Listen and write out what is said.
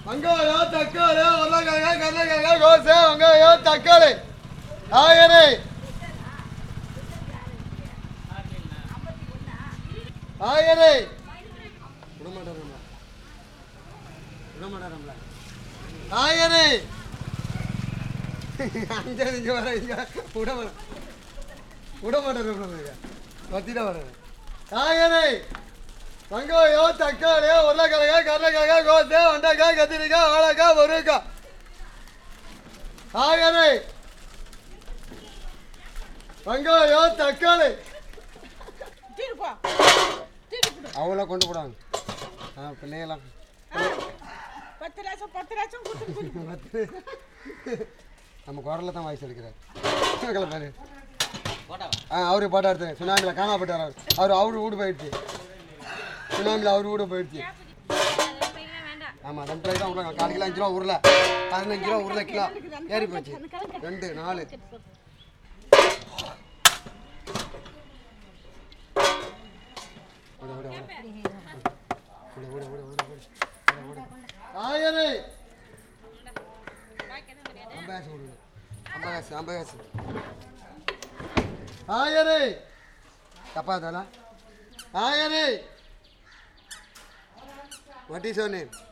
வெங்காயம் தக்காளி உருளைக்கிழங்கு கருளைக்கிழங்கு கோசை வெங்காயம் தக்காளி காய்கறி காய்கறி விட மாட்டாரம்ல விட மாட்டாரம்ல காய்கறி அங்கே இங்கே வர இங்கே விட மாட்டேன் விட மாட்டாரம்ல பத்திதான் வரேன் காய்கறி வெங்காயம் தக்காளி உருளைக்கிழங்கு கருளைக்கிழங்கு கோசை வெண்டைக்காய் கத்திரிக்காய் வாழைக்காய் முருங்கைக்காய் காய்கறி வெங்காயம் தக்காளி தீர்ப்பா தீர்ப்பு அவங்கள கொண்டு போடாங்க ஆ பிள்ளைங்களாம் பத்து லட்சம் பத்து லட்சம் கொடுத்துட்டு நம்ம குரலில் தான் வாய்ஸ் எடுக்கிறார் பாரு ஆ அவரு பாட்டா எடுத்தேன் சுனாமியில் காணாப்பட்டார் அவர் அவர் அவரு வீடு போயிடுச்சு சுனாமியில் அவர் வீடு போயிடுச்சு ஆமாம் ரெண்டு ரூபாய் தான் விடுறாங்க கால் கிலோ அஞ்சு ரூபா உருளை பதினஞ்சு ரூபா உருளை கிலோ ஏறி போச்சு ரெண்டு நாலு விடு, விடு, விடு. விடு, விடு, விடு, விடு, விடு. விடு, விடு. காய்கறி ஐம்பது காசு கொடுங்க ஐம்பது காசு ஐம்பது காசு காய்கறி தப்பா தானே காய்கறி வாட் இஸ் யோர் நேம்